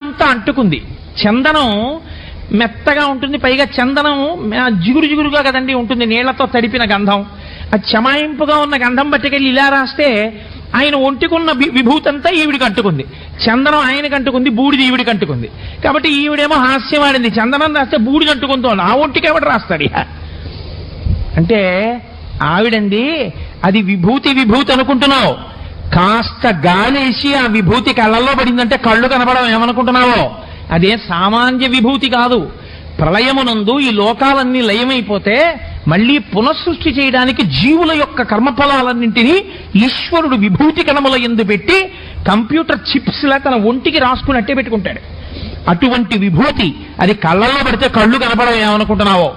అంతా అంటుకుంది చందనం మెత్తగా ఉంటుంది పైగా చందనం ఆ, జిగురు జిగురుగా కదండి ఉంటుంది నీళ్లతో తడిపిన గంధం అది చమాయింపుగా ఉన్న గంధం పట్టుకెళ్ళి ఇలా రాస్తే ఆయన ఒంటికున్న వి- విభూతంతా ఈవిడికి అంటుకుంది చందనం ఆయనకి అంటుకుంది బూడిది ఈవిడికి అంటుకుంది కాబట్టి ఈవిడేమో హాస్యమాడింది చందనం రాస్తే బూడిది అంటుకుంటోంది ఆ ఒంటికి ఎవడు రాస్తాడు ఇక అంటే ఆవిడంది అది విభూతి విభూతి అనుకుంటున్నావు కాస్త గాలేసి ఆ విభూతి కళ్ళల్లో పడిందంటే కళ్ళు కనపడడం ఏమనుకుంటున్నావో అదే సామాన్య విభూతి కాదు ప్రళయమునందు ఈ లోకాలన్నీ లయమైపోతే మళ్ళీ పునఃసృష్టి చేయడానికి జీవుల యొక్క కర్మఫలాలన్నింటినీ ఈశ్వరుడు విభూతి కణముల ఎందు పెట్టి కంప్యూటర్ చిప్స్ లా తన ఒంటికి రాసుకున్నట్టే పెట్టుకుంటాడు అటువంటి విభూతి అది కళ్ళల్లో పడితే కళ్ళు కనపడడం ఏమనుకుంటున్నావో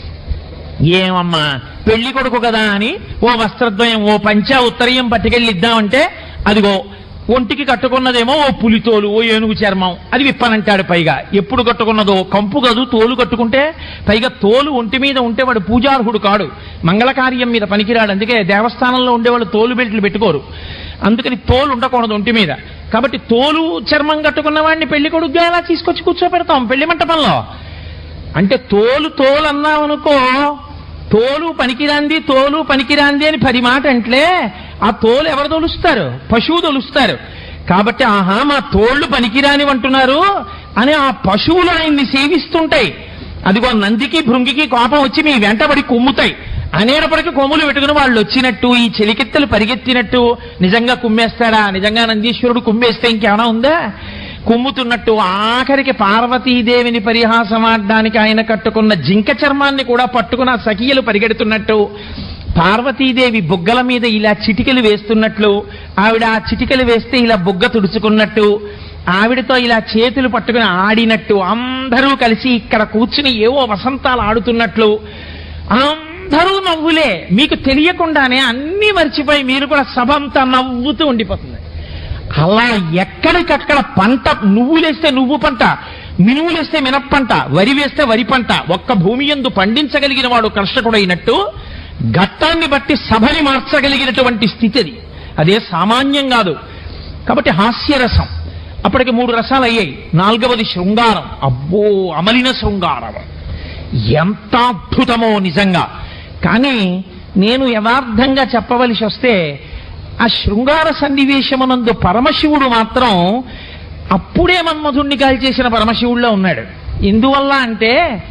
ఏమమ్మా పెళ్లి కొడుకు కదా అని ఓ వస్త్రద్వయం ఓ పంచా ఉత్తరీయం పట్టుకెళ్ళి ఇద్దామంటే అదిగో ఒంటికి కట్టుకున్నదేమో ఓ పులితోలు ఓ ఏనుగు చర్మం అది విప్పనంటాడు పైగా ఎప్పుడు కట్టుకున్నదో కంపు కదు తోలు కట్టుకుంటే పైగా తోలు ఒంటి మీద ఉంటే వాడు పూజార్హుడు కాడు మంగళకార్యం మీద పనికిరాడు అందుకే దేవస్థానంలో ఉండేవాళ్ళు తోలు బెల్ట్లు పెట్టుకోరు అందుకని తోలు ఉండకూడదు ఒంటి మీద కాబట్టి తోలు చర్మం కట్టుకున్న వాడిని పెళ్లి కొడుకుగా ఎలా తీసుకొచ్చి కూర్చోపెడతాం పెళ్లి మంటపంలో అంటే తోలు తోలు అన్నామనుకో తోలు పనికిరాంది తోలు పనికిరాంది అని పది మాట అంటే ఆ తోలు ఎవరు తోలుస్తారు పశువు తోలుస్తారు కాబట్టి ఆహా మా తోళ్లు పనికిరాని అంటున్నారు అని ఆ పశువులు ఆయన్ని సేవిస్తుంటాయి అదిగో నందికి భృంగికి కోపం వచ్చి మీ వెంటబడి కుమ్ముతాయి అనేటప్పటికీ కొమ్ములు పెట్టుకుని వాళ్ళు వచ్చినట్టు ఈ చెలికెత్తలు పరిగెత్తినట్టు నిజంగా కుమ్మేస్తాడా నిజంగా నందీశ్వరుడు కుమ్మేస్తే ఇంకేమైనా ఉందా కుమ్ముతున్నట్టు ఆఖరికి పార్వతీదేవిని పరిహాసమాడడానికి ఆయన కట్టుకున్న జింక చర్మాన్ని కూడా పట్టుకున్న సఖియలు పరిగెడుతున్నట్టు పార్వతీదేవి బుగ్గల మీద ఇలా చిటికెలు వేస్తున్నట్లు ఆవిడ ఆ చిటికెలు వేస్తే ఇలా బుగ్గ తుడుచుకున్నట్టు ఆవిడతో ఇలా చేతులు పట్టుకుని ఆడినట్టు అందరూ కలిసి ఇక్కడ కూర్చుని ఏవో వసంతాలు ఆడుతున్నట్లు అందరూ నవ్వులే మీకు తెలియకుండానే అన్నీ మర్చిపోయి మీరు కూడా సభ అంతా నవ్వుతూ ఉండిపోతుంది అలా ఎక్కడికక్కడ పంట నువ్వులేస్తే నువ్వు పంట మినువులేస్తే మినప్పంట వరి వేస్తే వరి పంట ఒక్క భూమి ఎందు పండించగలిగిన వాడు కర్షకుడైనట్టు ఘట్టాన్ని బట్టి సభని మార్చగలిగినటువంటి స్థితి అది అదే సామాన్యం కాదు కాబట్టి హాస్యరసం అప్పటికి మూడు రసాలు అయ్యాయి నాలుగవది శృంగారం అబ్బో అమలిన శృంగారం ఎంత అద్భుతమో నిజంగా కానీ నేను యథార్థంగా చెప్పవలసి వస్తే ఆ శృంగార సన్నివేశమునందు పరమశివుడు మాత్రం అప్పుడే మన్మధుణ్ణి కాల్చేసిన పరమశివుడిలో ఉన్నాడు ఎందువల్ల అంటే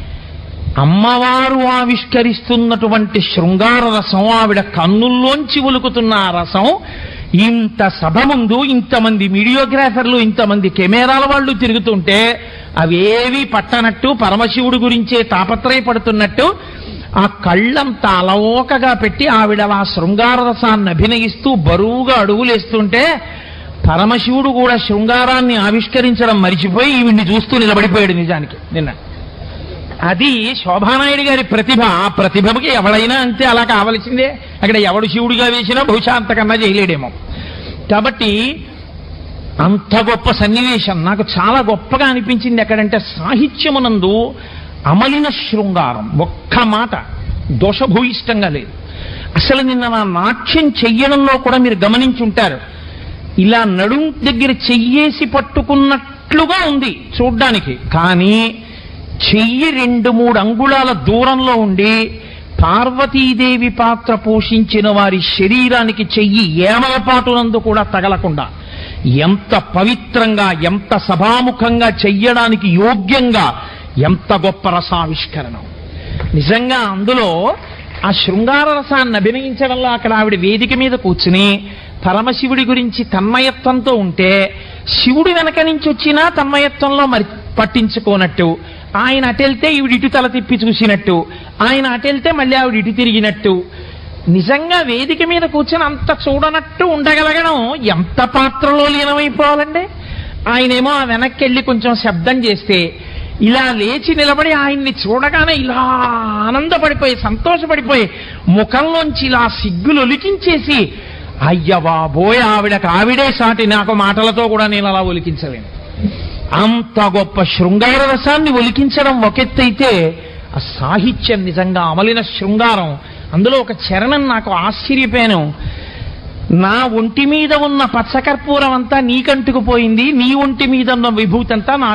అమ్మవారు ఆవిష్కరిస్తున్నటువంటి శృంగార రసం ఆవిడ కన్నుల్లోంచి ఒలుకుతున్న ఆ రసం ఇంత సభ ముందు ఇంతమంది వీడియోగ్రాఫర్లు ఇంతమంది కెమెరాల వాళ్ళు తిరుగుతుంటే అవేవి పట్టనట్టు పరమశివుడు గురించే తాపత్రయపడుతున్నట్టు ఆ కళ్ళంతా అలవోకగా పెట్టి ఆవిడ ఆ శృంగార రసాన్ని అభినయిస్తూ బరువుగా అడుగులేస్తుంటే పరమశివుడు కూడా శృంగారాన్ని ఆవిష్కరించడం మరిచిపోయి ఈవిడ్ని చూస్తూ నిలబడిపోయాడు నిజానికి నిన్న అది శోభానాయుడు గారి ప్రతిభ ఆ ప్రతిభకి ఎవడైనా అంతే అలా కావలసిందే అక్కడ ఎవడు శివుడిగా వేసినా బహుశా అంతకన్నా చేయలేడేమో కాబట్టి అంత గొప్ప సన్నివేశం నాకు చాలా గొప్పగా అనిపించింది ఎక్కడంటే సాహిత్యమునందు అమలిన శృంగారం ఒక్క మాట దోషభూయిష్టంగా లేదు అసలు నిన్న నా నాట్యం చెయ్యడంలో కూడా మీరు గమనించుంటారు ఇలా నడుం దగ్గర చెయ్యేసి పట్టుకున్నట్లుగా ఉంది చూడ్డానికి కానీ చెయ్యి రెండు మూడు అంగుళాల దూరంలో ఉండి పార్వతీదేవి పాత్ర పోషించిన వారి శరీరానికి చెయ్యి ఏమలపాటునందు కూడా తగలకుండా ఎంత పవిత్రంగా ఎంత సభాముఖంగా చెయ్యడానికి యోగ్యంగా ఎంత గొప్ప రసావిష్కరణ నిజంగా అందులో ఆ శృంగార రసాన్ని అభినయించడంలో అక్కడ ఆవిడ వేదిక మీద కూర్చుని పరమశివుడి గురించి తన్మయత్వంతో ఉంటే శివుడు వెనక నుంచి వచ్చినా తన్మయత్వంలో మరి పట్టించుకోనట్టు ఆయన అటెళ్తే ఈవిడ ఇటు తల తిప్పి చూసినట్టు ఆయన అటెళ్తే మళ్ళీ ఆవిడ ఇటు తిరిగినట్టు నిజంగా వేదిక మీద కూర్చొని అంత చూడనట్టు ఉండగలగడం ఎంత పాత్రలో లీనమైపోవాలండి ఆయనేమో ఆ వెనక్కి వెళ్ళి కొంచెం శబ్దం చేస్తే ఇలా లేచి నిలబడి ఆయన్ని చూడగానే ఇలా ఆనందపడిపోయి సంతోషపడిపోయి ముఖంలోంచి ఇలా సిగ్గులు ఒలికించేసి అయ్య బాబోయ్ ఆవిడకు ఆవిడే సాటి నాకు మాటలతో కూడా నేను అలా ఒలికించలేను అంత గొప్ప శృంగార రసాన్ని ఒలికించడం ఒకెత్తైతే ఆ సాహిత్యం నిజంగా అమలిన శృంగారం అందులో ఒక చరణం నాకు ఆశ్చర్యపోయాను నా ఒంటి మీద ఉన్న పచ్చకర్పూరం అంతా నీకంటుకుపోయింది నీ ఒంటి మీద ఉన్న విభూతంతా నా